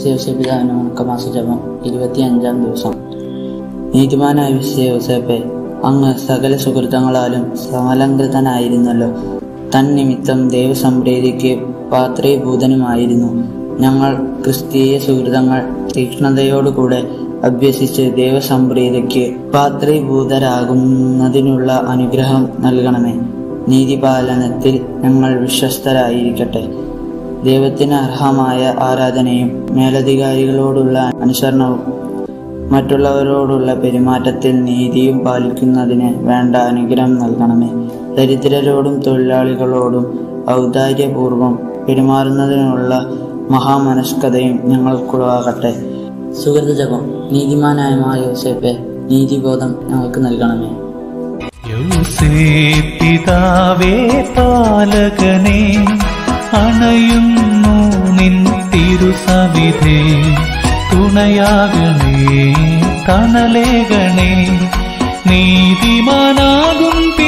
വിശ്വപിതാവിന് ഉണക്കമാസ ജപം ഇരുപത്തിയഞ്ചാം ദിവസം നീതിമാനായ വിശ്വ യോസേപ്പെ അങ്ങ് സകല സുഹൃത്തങ്ങളാലും സമലങ്കൃതനായിരുന്നല്ലോ തന്നിമിത്തം ദൈവസംപ്രീതിക്ക് പാത്രീഭൂതനുമായിരുന്നു ഞങ്ങൾ ക്രിസ്തീയ സുഹൃതങ്ങൾ തീക്ഷ്ണതയോടുകൂടെ അഭ്യസിച്ച് ദൈവസംപ്രീതിക്ക് പാത്രീഭൂതരാകുന്നതിനുള്ള അനുഗ്രഹം നൽകണമേ നീതിപാലനത്തിൽ ഞങ്ങൾ വിശ്വസ്തരായിരിക്കട്ടെ ദൈവത്തിന് അർഹമായ ആരാധനയും മേലധികാരികളോടുള്ള അനുസരണവും മറ്റുള്ളവരോടുള്ള പെരുമാറ്റത്തിൽ നീതിയും പാലിക്കുന്നതിന് വേണ്ട അനുഗ്രഹം നൽകണമേ ദരിദ്രരോടും തൊഴിലാളികളോടും ഔദാര്യപൂർവം പെരുമാറുന്നതിനുള്ള മഹാമനസ്കതയും ഞങ്ങൾക്കുള്ളതാകട്ടെ സുഹൃത ജപം നീതിമാനായ മാ യോസേപ്പെ നീതിബോധം ഞങ്ങൾക്ക് നൽകണമേ യൗസേ പിതാവേ പാലകനെ അണയുന്നു നിൻ തിരുസവിധേ തുണയാകണേ തണലേകണേ നീതിമാനാകും